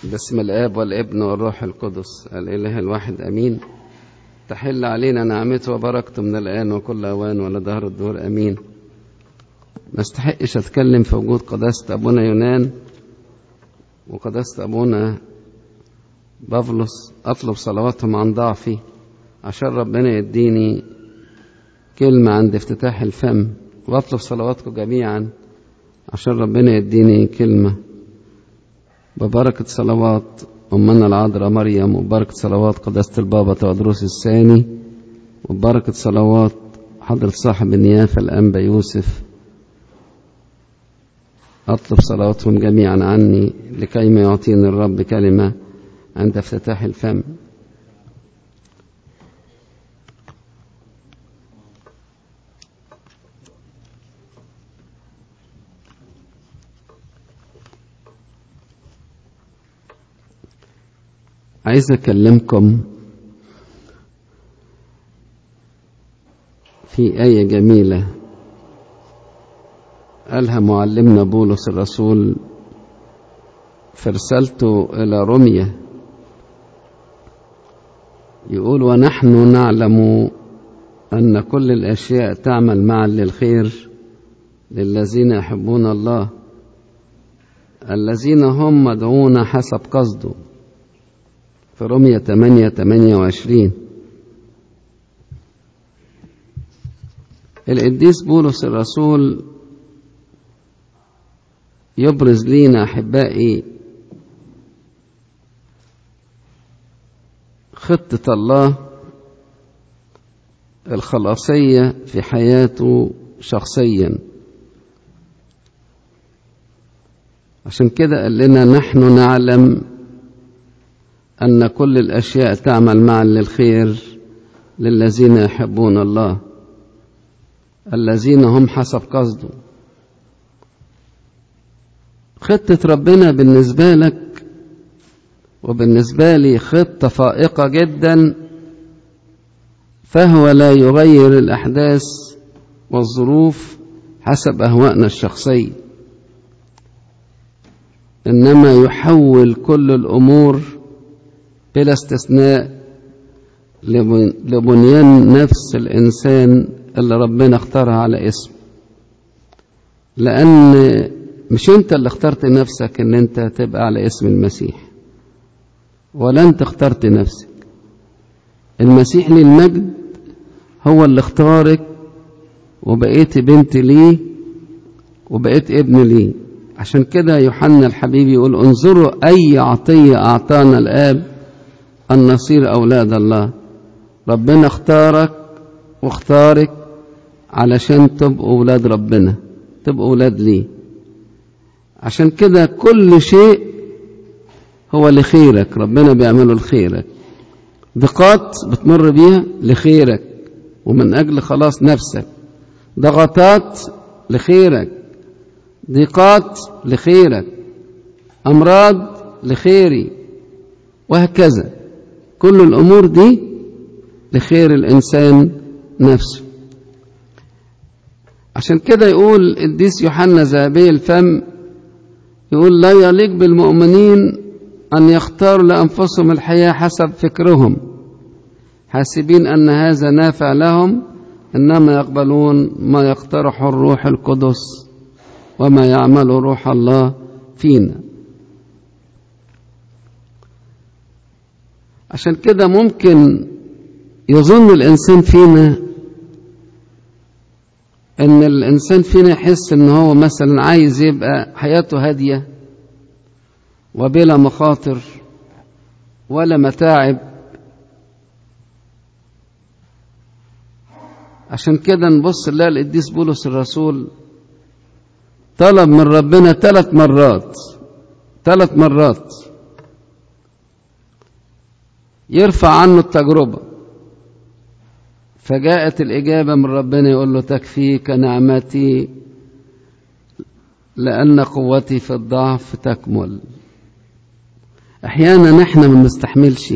باسم الآب والابن والروح القدس الإله الواحد أمين تحل علينا نعمته وبركته من الآن وكل أوان ولدهر الدهور أمين ما استحقش أتكلم في وجود قداسة أبونا يونان وقداسة أبونا بافلوس أطلب صلواتهم عن ضعفي عشان ربنا يديني كلمة عند افتتاح الفم وأطلب صلواتكم جميعا عشان ربنا يديني كلمة ببركة صلوات أمنا العذراء مريم وبركة صلوات قداسة البابا تودروس الثاني وبركة صلوات حضرة صاحب النيافة الأنبا يوسف أطلب صلواتهم جميعا عني لكي ما يعطيني الرب كلمة عند افتتاح الفم عايز أكلمكم في آية جميلة قالها معلمنا بولس الرسول في رسالته إلى روميا يقول ونحن نعلم أن كل الأشياء تعمل معا للخير للذين يحبون الله الذين هم مدعون حسب قصده في رومية 8 28 القديس بولس الرسول يبرز لينا أحبائي خطة الله الخلاصية في حياته شخصيا عشان كده قال لنا نحن نعلم أن كل الأشياء تعمل معا للخير للذين يحبون الله الذين هم حسب قصده خطة ربنا بالنسبة لك وبالنسبة لي خطة فائقة جدا فهو لا يغير الأحداث والظروف حسب أهوائنا الشخصية إنما يحول كل الأمور بلا استثناء لبنيان نفس الإنسان اللي ربنا اختارها على اسم لأن مش أنت اللي اخترت نفسك أن أنت تبقى على اسم المسيح ولا أنت اخترت نفسك المسيح للمجد هو اللي اختارك وبقيت بنت ليه وبقيت ابن ليه عشان كده يوحنا الحبيب يقول انظروا أي عطية أعطانا الآب أن نصير أولاد الله ربنا اختارك واختارك علشان تبقوا أولاد ربنا تبقوا أولاد ليه عشان كده كل شيء هو لخيرك ربنا بيعمله لخيرك ضيقات بتمر بيها لخيرك ومن أجل خلاص نفسك ضغطات لخيرك ضيقات لخيرك أمراض لخيري وهكذا كل الأمور دي لخير الإنسان نفسه عشان كده يقول الديس يوحنا ذهبي الفم يقول لا يليق بالمؤمنين أن يختاروا لأنفسهم الحياة حسب فكرهم حاسبين أن هذا نافع لهم إنما يقبلون ما يقترح الروح القدس وما يعمل روح الله فينا عشان كده ممكن يظن الإنسان فينا ان الانسان فينا يحس ان هو مثلا عايز يبقى حياته هاديه وبلا مخاطر ولا متاعب عشان كده نبص نلاقي القديس بولس الرسول طلب من ربنا ثلاث مرات ثلاث مرات يرفع عنه التجربه فجاءت الإجابة من ربنا يقول له تكفيك نعمتي لأن قوتي في الضعف تكمل أحيانا احنا ما بنستحملش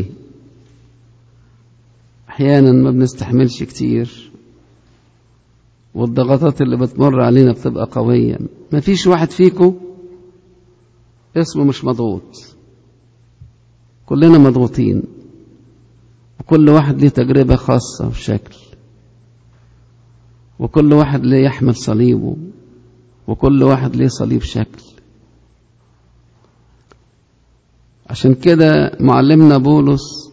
أحيانا ما بنستحملش كتير والضغطات اللي بتمر علينا بتبقى قوية ما فيش واحد فيكم اسمه مش مضغوط كلنا مضغوطين وكل واحد ليه تجربة خاصة بشكل وكل واحد ليه يحمل صليبه وكل واحد ليه صليب شكل عشان كده معلمنا بولس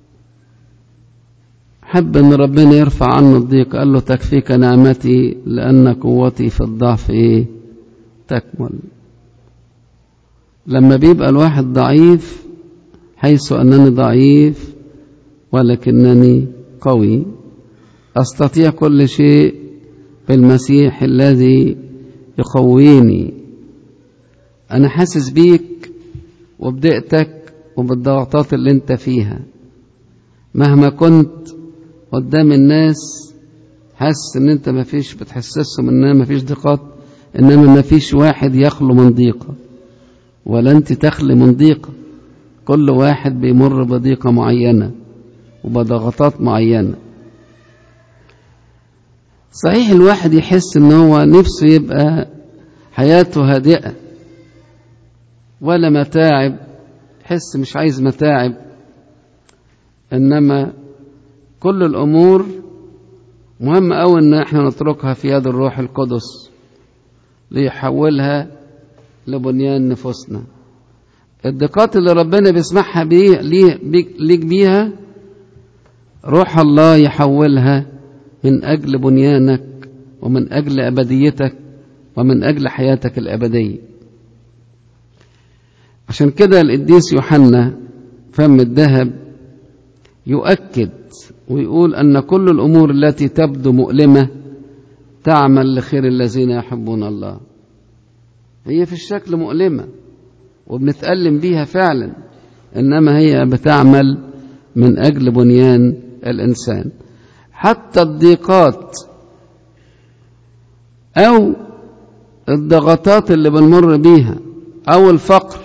حب ان ربنا يرفع عنه الضيق قال له تكفيك نعمتي لان قوتي في الضعف ايه تكمل لما بيبقى الواحد ضعيف حيث انني ضعيف ولكنني قوي استطيع كل شيء بالمسيح الذي يقويني انا حاسس بيك وبدقتك وبالضغطات اللي انت فيها مهما كنت قدام الناس حاسس ان انت مفيش بتحسسهم ان مفيش ضيقات انما مفيش واحد يخلو من ضيقة ولا انت تخلي من ضيقة كل واحد بيمر بضيقة معينة وبضغطات معينة صحيح الواحد يحس ان هو نفسه يبقى حياته هادئة ولا متاعب حس مش عايز متاعب انما كل الامور مهم قوي ان احنا نتركها في يد الروح القدس ليحولها لبنيان نفوسنا الضيقات اللي ربنا بيسمحها بيه ليه ليك بيها روح الله يحولها من اجل بنيانك ومن اجل ابديتك ومن اجل حياتك الابديه عشان كده القديس يوحنا فم الذهب يؤكد ويقول أن كل الأمور التي تبدو مؤلمة تعمل لخير الذين يحبون الله هي في الشكل مؤلمة وبنتألم بيها فعلا إنما هي بتعمل من أجل بنيان الإنسان حتى الضيقات أو الضغطات اللي بنمر بيها أو الفقر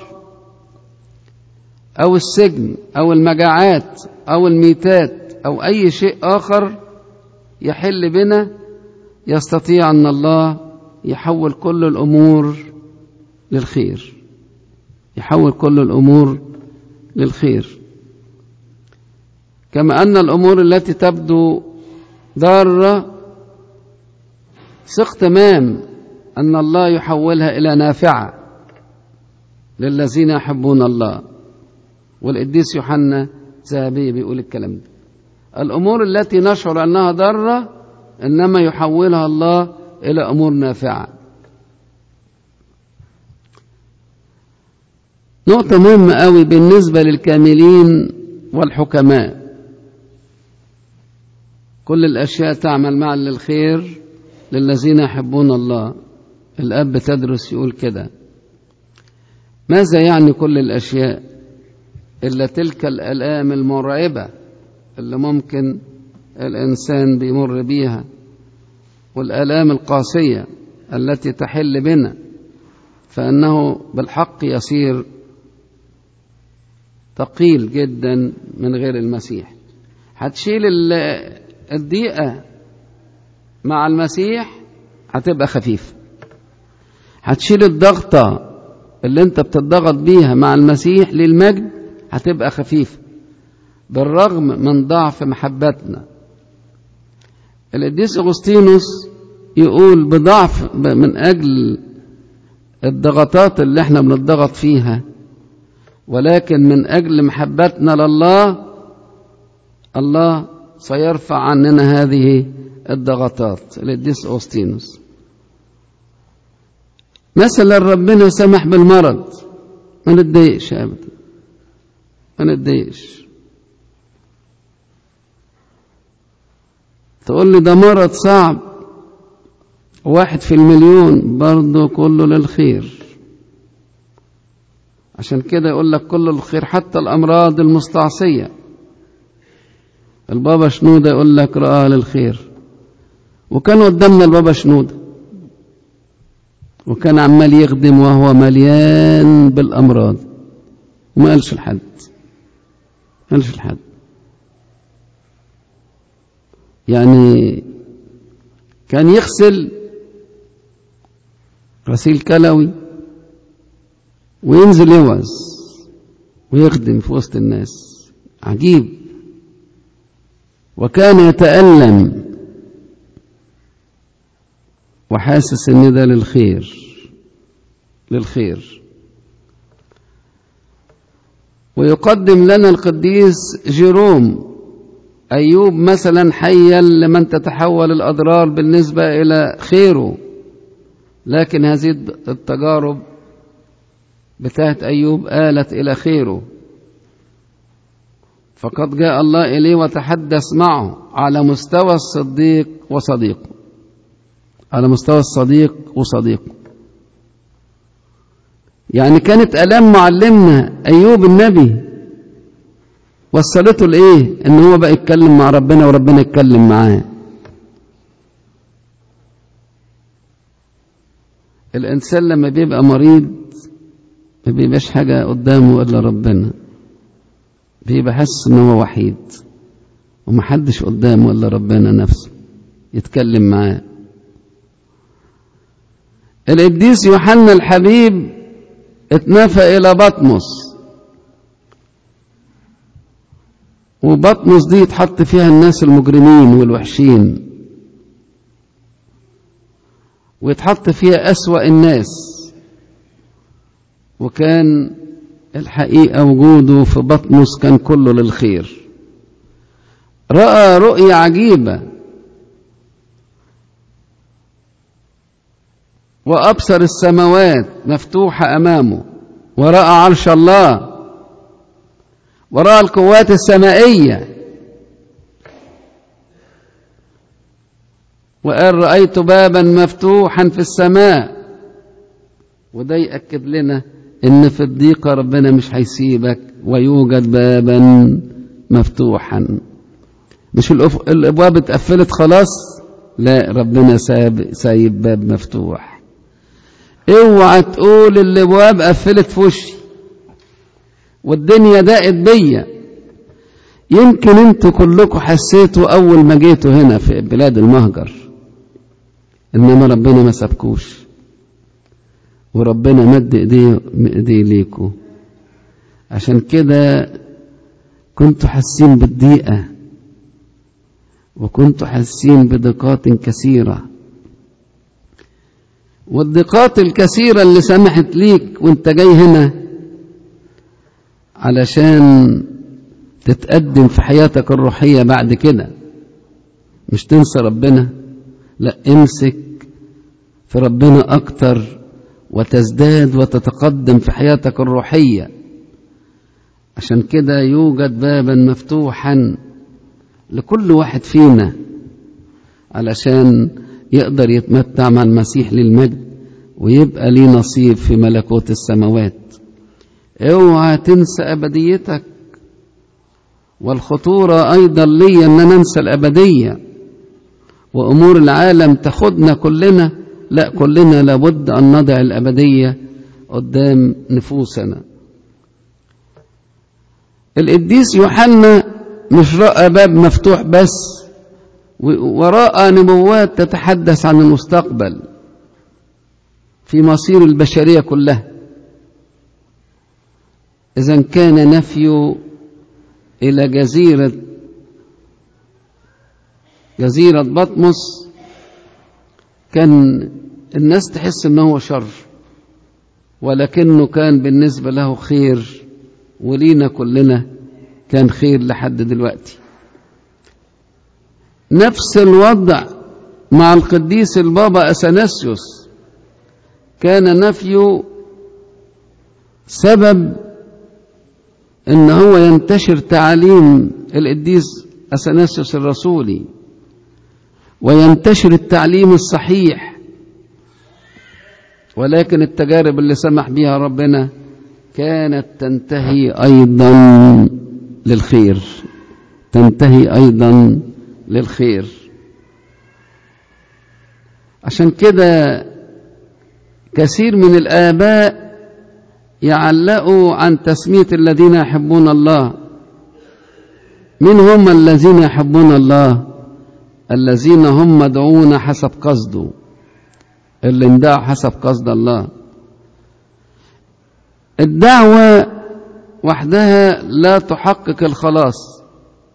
أو السجن أو المجاعات أو الميتات أو أي شيء آخر يحل بنا يستطيع أن الله يحول كل الأمور للخير يحول كل الأمور للخير كما أن الأمور التي تبدو ضارة ثق تمام أن الله يحولها إلى نافعة للذين يحبون الله والقديس يوحنا ذهبي بيقول الكلام ده الأمور التي نشعر أنها ضارة إنما يحولها الله إلى أمور نافعة نقطة مهمة قوي بالنسبة للكاملين والحكماء كل الأشياء تعمل معا للخير للذين يحبون الله الأب تدرس يقول كده ماذا يعني كل الأشياء إلا تلك الآلام المرعبة اللي ممكن الإنسان بيمر بيها والآلام القاسية التي تحل بنا فإنه بالحق يصير ثقيل جدا من غير المسيح هتشيل الضيقة مع المسيح هتبقى خفيفة هتشيل الضغطة اللي انت بتضغط بيها مع المسيح للمجد هتبقى خفيفة بالرغم من ضعف محبتنا القديس أغسطينوس يقول بضعف من أجل الضغطات اللي احنا بنضغط فيها ولكن من أجل محبتنا لله الله سيرفع عننا هذه الضغطات القديس أغسطينوس مثلا ربنا سمح بالمرض ما نتضايقش أبدا ما نتضايقش تقول لي ده مرض صعب واحد في المليون برضه كله للخير عشان كده يقول لك كل الخير حتى الأمراض المستعصية البابا شنودة يقول لك رأى للخير وكان قدامنا البابا شنودة وكان عمال يخدم وهو مليان بالأمراض وما قالش لحد ما قالش لحد يعني كان يغسل غسيل كلوي وينزل يوز ويخدم في وسط الناس عجيب وكان يتألم وحاسس ان ده للخير للخير ويقدم لنا القديس جيروم أيوب مثلا حيا لمن تتحول الأضرار بالنسبة إلى خيره لكن هذه التجارب بتاعت أيوب آلت إلى خيره فقد جاء الله إليه وتحدث معه على مستوى الصديق وصديقه على مستوى الصديق وصديقه يعني كانت ألام معلمنا أيوب النبي وصلته لإيه إن هو بقى يتكلم مع ربنا وربنا يتكلم معاه الإنسان لما بيبقى مريض ما بيبقاش حاجة قدامه إلا ربنا بيبقى حاسس إن هو وحيد ومحدش قدامه إلا ربنا نفسه يتكلم معاه القديس يوحنا الحبيب اتنفى إلى بطمس وبطمس دي يتحط فيها الناس المجرمين والوحشين ويتحط فيها أسوأ الناس وكان الحقيقة وجوده في بطمس كان كله للخير رأى رؤية عجيبة وأبصر السماوات مفتوحة أمامه ورأى عرش الله ورأى القوات السمائية وقال رأيت بابا مفتوحا في السماء وده يأكد لنا إن في الضيقة ربنا مش هيسيبك ويوجد بابا مفتوحا مش الأبواب اتقفلت خلاص لا ربنا سايب, سايب باب مفتوح اوعى تقول الابواب قفلت في وشي والدنيا ضاقت بيا يمكن انتوا كلكم حسيتوا اول ما جيتوا هنا في بلاد المهجر انما ربنا ما سابكوش وربنا مد ايديه ايديه ليكوا عشان كده كنتوا حاسين بالضيقه وكنتوا حاسين بضيقات كثيره والضيقات الكثيرة اللي سمحت ليك وانت جاي هنا علشان تتقدم في حياتك الروحية بعد كده مش تنسى ربنا لا امسك في ربنا أكتر وتزداد وتتقدم في حياتك الروحية عشان كده يوجد بابا مفتوحا لكل واحد فينا علشان يقدر يتمتع مع المسيح للمجد ويبقى ليه نصيب في ملكوت السماوات اوعى تنسى ابديتك والخطورة ايضا لي ان ننسى الابدية وامور العالم تاخدنا كلنا لا كلنا لابد ان نضع الابدية قدام نفوسنا القديس يوحنا مش رأى باب مفتوح بس وراء نبوات تتحدث عن المستقبل في مصير البشرية كلها إذا كان نفي إلى جزيرة جزيرة بطمس كان الناس تحس إنه هو شر ولكنه كان بالنسبة له خير ولينا كلنا كان خير لحد دلوقتي نفس الوضع مع القديس البابا أثناسيوس كان نفيه سبب ان هو ينتشر تعاليم القديس اثناسيوس الرسولي وينتشر التعليم الصحيح ولكن التجارب اللي سمح بها ربنا كانت تنتهي ايضا للخير تنتهي ايضا للخير عشان كده كثير من الآباء يعلقوا عن تسمية الذين يحبون الله من هم الذين يحبون الله الذين هم مدعون حسب قصده اللي اندعوا حسب قصد الله الدعوة وحدها لا تحقق الخلاص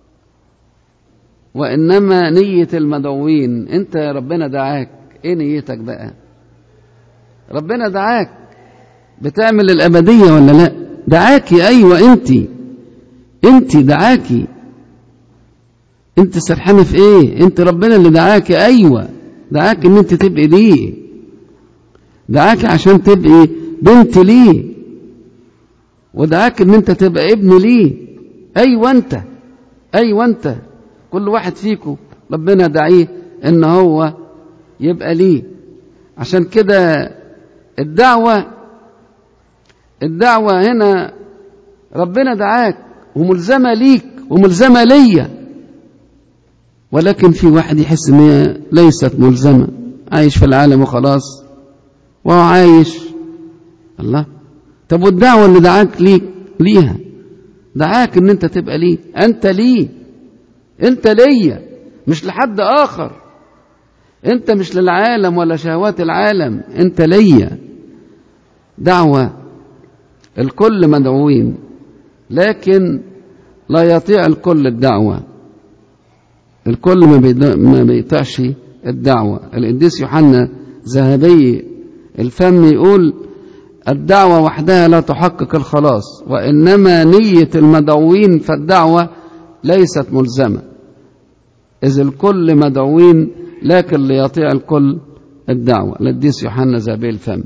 وإنما نية المدعوين أنت يا ربنا دعاك إيه نيتك بقى ربنا دعاك بتعمل الأبدية ولا لا دعاكي أيوة أنت أنت دعاكي أنت سرحانة في إيه أنت ربنا اللي دعاكي أيوة دعاك إن أنت تبقي ليه دعاك عشان تبقي بنت ليه ودعاك ان انت تبقى ابن ليه ايوه انت ايوه انت كل واحد فيكم ربنا دعيه ان هو يبقى ليه عشان كده الدعوة الدعوة هنا ربنا دعاك وملزمة ليك وملزمة ليا ولكن في واحد يحس ان هي ليست ملزمة عايش في العالم وخلاص وهو عايش الله طب والدعوة اللي دعاك ليك ليها دعاك ان انت تبقى ليه انت ليه انت ليا مش لحد اخر انت مش للعالم ولا شهوات العالم انت ليا دعوة الكل مدعوين لكن لا يطيع الكل الدعوة الكل ما بيطيعش الدعوة القديس يوحنا ذهبي الفم يقول الدعوة وحدها لا تحقق الخلاص وإنما نية المدعوين فالدعوة ليست ملزمة إذ الكل مدعوين لكن ليطيع الكل الدعوة للديس يوحنا زابيل الفم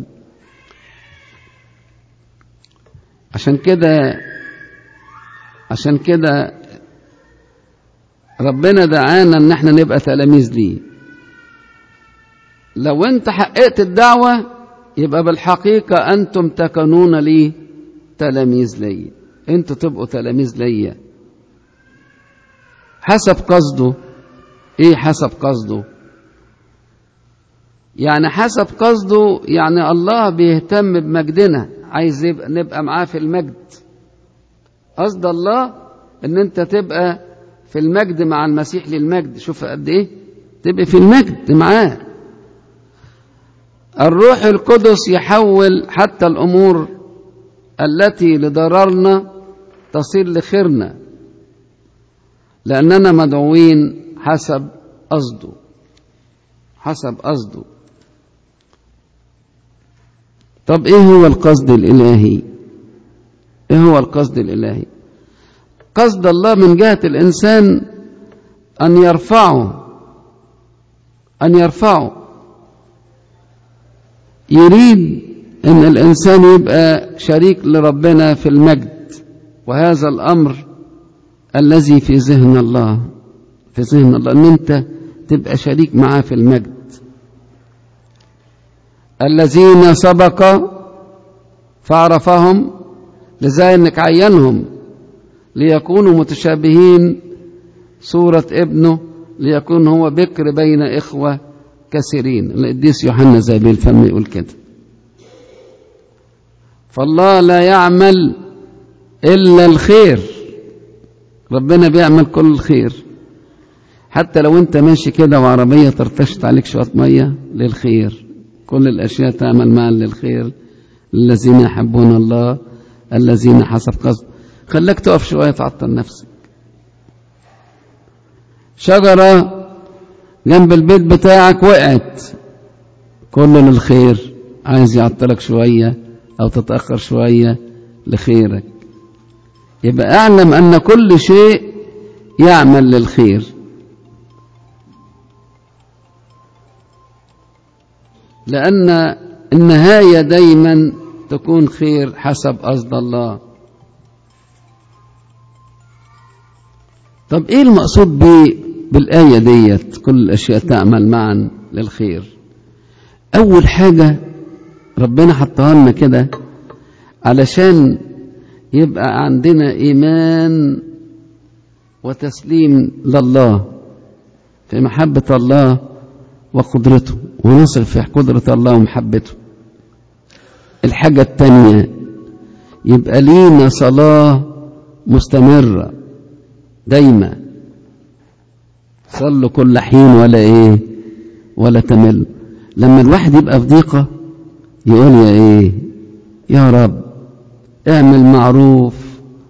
عشان كده عشان كده ربنا دعانا ان احنا نبقى تلاميذ ليه لو انت حققت الدعوه يبقى بالحقيقة أنتم تكونون لي تلاميذ لي أنتوا تبقوا تلاميذ لي حسب قصده إيه حسب قصده يعني حسب قصده يعني الله بيهتم بمجدنا عايز يبقى نبقى معاه في المجد قصد الله ان انت تبقى في المجد مع المسيح للمجد شوف قد ايه تبقى في المجد معاه الروح القدس يحول حتى الأمور التي لضررنا تصير لخيرنا لأننا مدعوين حسب قصده حسب قصده طب ايه هو القصد الالهي ايه هو القصد الالهي قصد الله من جهه الانسان ان يرفعه ان يرفعه يريد ان الانسان يبقى شريك لربنا في المجد وهذا الامر الذي في ذهن الله في ذهن الله ان انت تبقى شريك معاه في المجد الذين سبق فعرفهم لذلك عينهم ليكونوا متشابهين صورة ابنه ليكون هو بكر بين إخوة كثيرين القديس يوحنا زي بالفم يقول كده فالله لا يعمل إلا الخير ربنا بيعمل كل الخير حتى لو انت ماشي كده وعربية ترتشت عليك شوية مية للخير كل الأشياء تعمل معا للخير الذين يحبون الله الذين حسب قصد خليك تقف شوية تعطل نفسك شجرة جنب البيت بتاعك وقعت كله للخير عايز يعطلك شوية أو تتأخر شوية لخيرك يبقى اعلم أن كل شيء يعمل للخير لأن النهاية دايما تكون خير حسب قصد الله طب ايه المقصود بالآية ديت كل الأشياء تعمل معا للخير أول حاجة ربنا حطها لنا كده علشان يبقى عندنا إيمان وتسليم لله في محبة الله وقدرته ونصل في قدرة الله ومحبته الحاجة التانية يبقى لينا صلاة مستمرة دايما صلوا كل حين ولا ايه ولا تمل لما الواحد يبقى في ضيقة يقول يا ايه يا رب اعمل معروف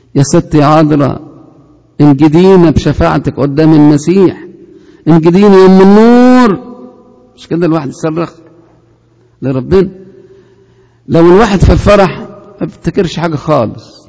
يا ستي عذراء انجدينا بشفاعتك قدام المسيح انجدينا يا ام النور مش كده الواحد يصرخ لربنا لو الواحد في الفرح ما بيفتكرش حاجه خالص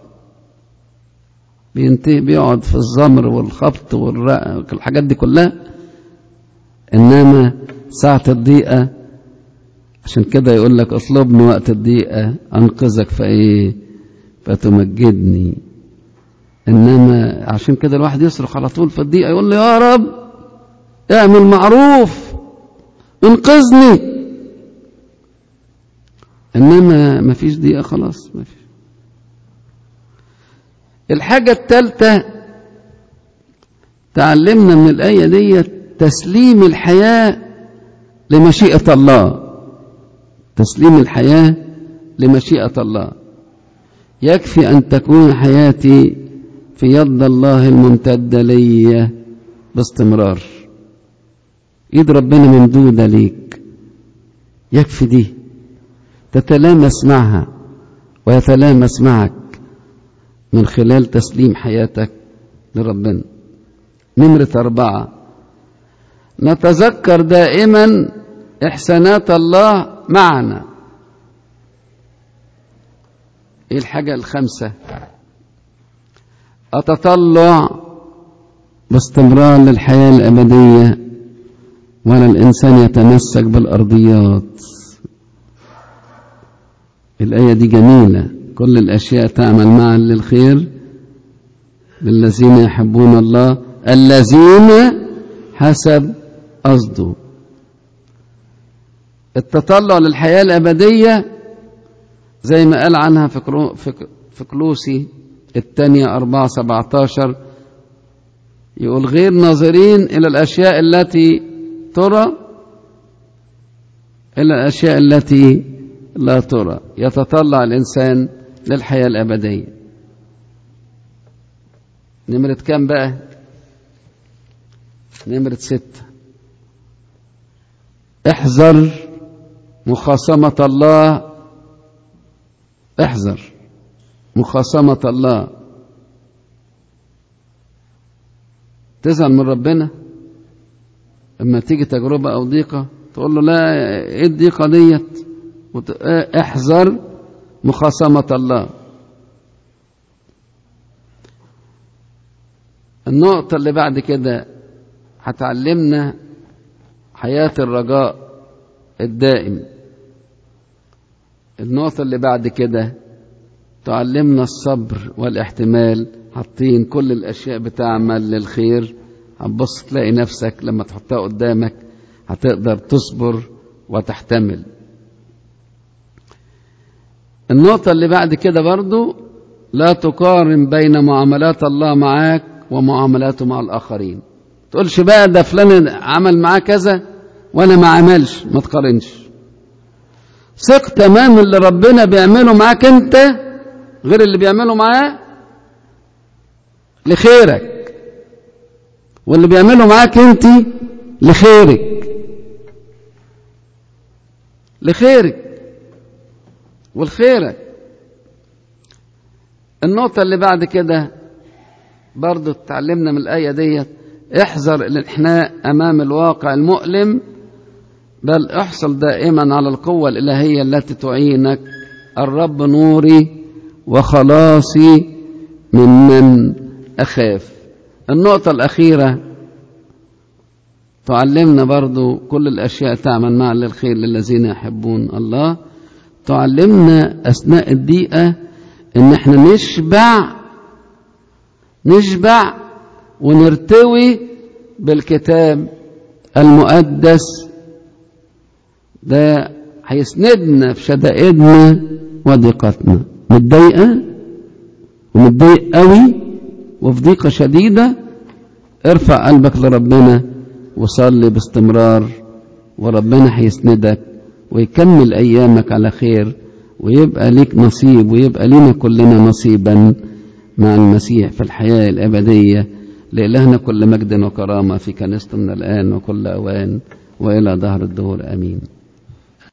بينتهي بيقعد في الزمر والخبط والحاجات دي كلها انما ساعه الضيقه عشان كده يقول لك اطلبني وقت الضيقه انقذك فايه فتمجدني انما عشان كده الواحد يصرخ على طول في الضيقه يقول له يا رب اعمل معروف انقذني انما ما فيش ضيقه خلاص ما فيش الحاجه الثالثه تعلمنا من الايه دي تسليم الحياه لمشيئه الله تسليم الحياه لمشيئه الله يكفي ان تكون حياتي في يد الله الممتده لي باستمرار ايد ربنا ممدوده ليك يكفي دي تتلامس معها ويتلامس معك من خلال تسليم حياتك لربنا نمرة أربعة نتذكر دائما إحسانات الله معنا إيه الحاجة الخامسة أتطلع باستمرار للحياة الأبدية ولا الإنسان يتمسك بالأرضيات الآية دي جميلة كل الأشياء تعمل معا للخير للذين يحبون الله الذين حسب قصده التطلع للحياة الأبدية زي ما قال عنها في كلوسي الثانية أربعة سبعتاشر يقول غير ناظرين إلى الأشياء التي ترى إلى الأشياء التي لا ترى يتطلع الإنسان للحياة الأبدية نمرة كام بقى نمرة ستة احذر مخاصمة الله احذر مخاصمة الله تزعل من ربنا اما تيجي تجربة او ضيقة تقول له لا ايه الضيقة ديت احذر مخاصمة الله النقطة اللي بعد كده هتعلمنا حياة الرجاء الدائم النقطة اللي بعد كده تعلمنا الصبر والاحتمال حاطين كل الأشياء بتعمل للخير هتبص تلاقي نفسك لما تحطها قدامك هتقدر تصبر وتحتمل النقطة اللي بعد كده برضو لا تقارن بين معاملات الله معاك ومعاملاته مع الآخرين تقولش بقى ده فلان عمل معاه كذا وانا ما عملش ما تقارنش ثق تماما اللي ربنا بيعمله معاك انت غير اللي بيعمله معاه لخيرك واللي بيعمله معاك انت لخيرك لخيرك والخيرك النقطة اللي بعد كده برضو اتعلمنا من الآية ديت احذر الانحناء أمام الواقع المؤلم بل احصل دائما على القوة الإلهية التي تعينك الرب نوري وخلاصي ممن أخاف النقطة الأخيرة تعلمنا برضو كل الأشياء تعمل معا للخير للذين يحبون الله تعلمنا أثناء الضيقة إن احنا نشبع نشبع ونرتوي بالكتاب المقدس ده هيسندنا في شدائدنا وضيقتنا متضايقة ومتضايق قوي وفي ضيقة شديدة ارفع قلبك لربنا وصلي باستمرار وربنا هيسندك ويكمل أيامك على خير ويبقى ليك نصيب ويبقى لنا كلنا نصيبا مع المسيح في الحياة الأبدية لإلهنا كل مجد وكرامة في كنيسته من الآن وكل أوان وإلى دهر الدهور آمين